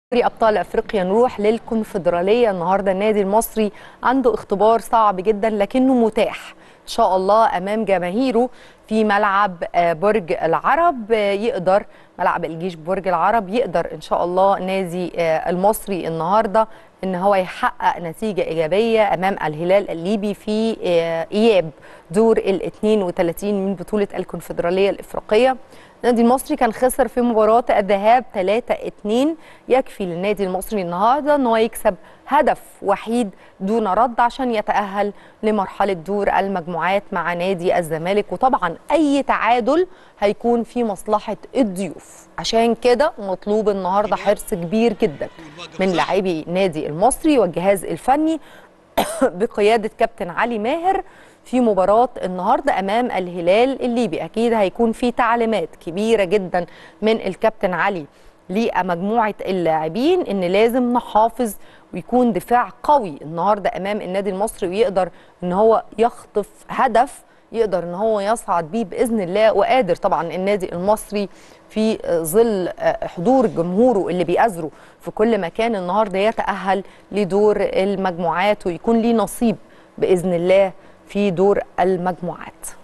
دوري ابطال افريقيا نروح للكونفدراليه النهارده النادي المصري عنده اختبار صعب جدا لكنه متاح ان شاء الله امام جماهيره في ملعب آه، برج العرب آه، يقدر ملعب الجيش برج العرب يقدر ان شاء الله نادي آه، المصري النهارده ان هو يحقق نتيجه ايجابيه امام الهلال الليبي في آه، اياب دور ال 32 من بطوله الكونفدراليه الافريقيه النادي المصري كان خسر في مباراة الذهاب 3-2 يكفي للنادي المصري النهارده ان هو يكسب هدف وحيد دون رد عشان يتأهل لمرحلة دور المجموعات مع نادي الزمالك وطبعا أي تعادل هيكون في مصلحة الضيوف عشان كده مطلوب النهارده حرص كبير جدا من لاعبي نادي المصري والجهاز الفني بقيادة كابتن علي ماهر في مباراة النهاردة أمام الهلال الليبي أكيد هيكون في تعليمات كبيرة جدا من الكابتن علي لمجموعة اللاعبين إن لازم نحافظ ويكون دفاع قوي النهاردة أمام النادي المصري ويقدر إن هو يخطف هدف يقدر ان هو يصعد بيه باذن الله وقادر طبعا النادي المصري في ظل حضور جمهوره اللي بيأزره في كل مكان النهارده يتأهل لدور المجموعات ويكون ليه نصيب باذن الله في دور المجموعات